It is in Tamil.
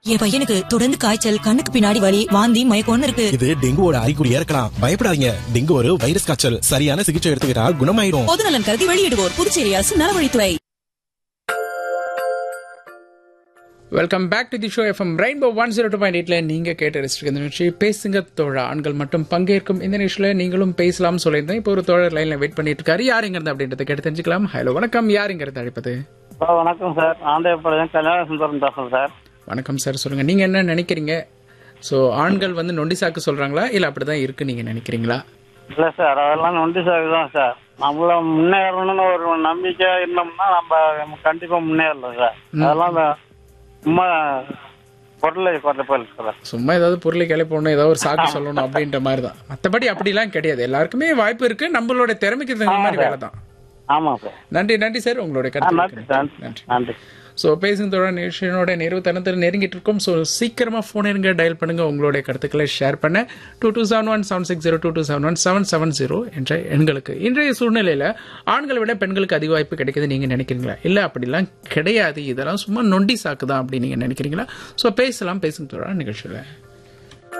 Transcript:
என் பையனுக்கு தொடர்ந்து காய்ச்சல் கண்ணுக்கு பின்னாடி வலி வாந்தி மயக்கம்னு இருக்கு இது டெங்குவோட அறிகுறியா இருக்கலாம் பயப்படாதீங்க டெங்கு ஒரு வைரஸ் காய்ச்சல் சரியான சிகிச்சை எடுத்துக்கிட்டா குணமாயிடும் பொது நலன் கருதி வெளியிடுவோர் புதுச்சேரி அரசு நலவழித்துறை welcome back to the show FM rainbow one zero two point எயிட்ல நீங்க கேட்டு ரசிச்சிருக்க இந்த நிகழ்ச்சி பேசுங்க தோழா ஆண்கள் மட்டும் பங்கேற்கும் இந்த நிகழ்ச்சியில நீங்களும் பேசலாம்னு சொல்லியிருந்தேன் இப்போ ஒரு தோழர் லைன்ல வெயிட் பண்ணிட்டு இருக்காரு யாருங்கிறது அப்படின்றத கேட்டு தெரிஞ்சுக்கலாம் ஹலோ வணக்கம் யாருங்கிறது அழைப்பது சார் வணக்கம் சார் ஆந்திரப்பிரதேசம் கல்யாண சுந்தரம் பேசுறேன் சார் வணக்கம் சார் சொல்லுங்க நீங்க என்ன நினைக்கிறீங்க ஸோ ஆண்கள் வந்து நொண்டி சாக்கு சொல்றாங்களா இல்ல அப்படிதான் இருக்கு நீங்க நினைக்கிறீங்களா இல்ல சார் அதெல்லாம் நொண்டி சாக்கு தான் சார் நம்மள முன்னேறணும்னு ஒரு நம்பிக்கை இருந்தோம்னா நம்ம கண்டிப்பா முன்னேறலாம் சார் அதெல்லாம் இந்த சும்மா பொருளை குறைப்பல் சார் சும்மா ஏதாவது பொருளை கிளப்பணும் ஏதாவது ஒரு சாக்கு சொல்லணும் அப்படின்ற மாதிரி தான் மற்றபடி அப்படிலாம் கிடையாது எல்லாருக்குமே வாய்ப்பு இருக்கு நம்மளோட திறமைக்கு தகுந்த மாதிரி வேலை தான் ஆமா சார் நன்றி நன்றி சார் உங்களுடைய ஆ, நன்றி கருத்து சார் நன்றி நன்றி ஸோ பேசும் தொடர் நிகழ்ச்சியினோட நிறைவு தருணத்தில் நெருங்கிட்டு இருக்கோம் ஸோ சீக்கிரமாக ஃபோன் இருங்க டயல் பண்ணுங்க உங்களுடைய கருத்துக்களை ஷேர் பண்ண two two seven one seven six zero two two seven one seven seven zero என்ற எண்களுக்கு இன்றைய சூழ்நிலையில் ஆண்களை விட பெண்களுக்கு அதிக வாய்ப்பு கிடைக்குது நீங்கள் நினைக்கிறீங்களா இல்லை அப்படிலாம் கிடையாது இதெல்லாம் சும்மா நொண்டி சாக்கு தான் அப்படின்னு நீங்கள் நினைக்கிறீங்களா ஸோ பேசலாம் பேசும் தொடர் நிகழ்ச்சியில்